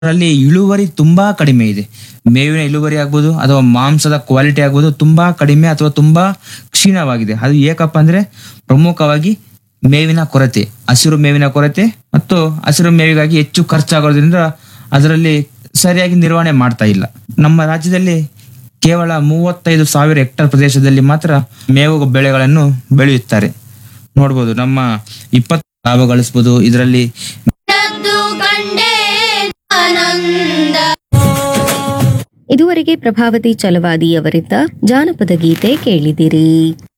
ಅದರಲ್ಲಿ ಇಳುವರಿ ತುಂಬಾ ಕಡಿಮೆ ಇದೆ ಮೇವಿನ ಇಳುವರಿ ಆಗ್ಬೋದು ಅಥವಾ ಮಾಂಸದ ಕ್ವಾಲಿಟಿ ಆಗ್ಬೋದು ತುಂಬಾ ಕಡಿಮೆ ಅಥವಾ ತುಂಬಾ ಕ್ಷೀಣವಾಗಿದೆ ಅದು ಏಕಪ್ಪ ಅಂದ್ರೆ ಪ್ರಮುಖವಾಗಿ ಮೇವಿನ ಕೊರತೆ ಹಸಿರು ಮೇವಿನ ಕೊರತೆ ಮತ್ತು ಹಸಿರು ಮೇವಿಗಾಗಿ ಹೆಚ್ಚು ಖರ್ಚಾಗೋದ್ರಿಂದ ಅದರಲ್ಲಿ ಸರಿಯಾಗಿ ನಿರ್ವಹಣೆ ಮಾಡ್ತಾ ಇಲ್ಲ ನಮ್ಮ ರಾಜ್ಯದಲ್ಲಿ ಕೇವಲ ಮೂವತ್ತೈದು ಸಾವಿರ ಹೆಕ್ಟರ್ ಪ್ರದೇಶದಲ್ಲಿ ಮಾತ್ರ ಮೇವು ಬೆಳೆಗಳನ್ನು ಬೆಳೆಯುತ್ತಾರೆ ನೋಡ್ಬೋದು ನಮ್ಮ ಇಪ್ಪತ್ತು ಲಾಭ ಗಳಿಸ್ಬೋದು ಇದರಲ್ಲಿ ಕದ್ದು ಕಂಡೇ ಆನಂದ ಇದುವರೆಗೆ ಪ್ರಭಾವತಿ ಚಲವಾದಿ ಅವರಿಂದ ಜಾನಪದ ಗೀತೆ ಕೇಳಿದಿರಿ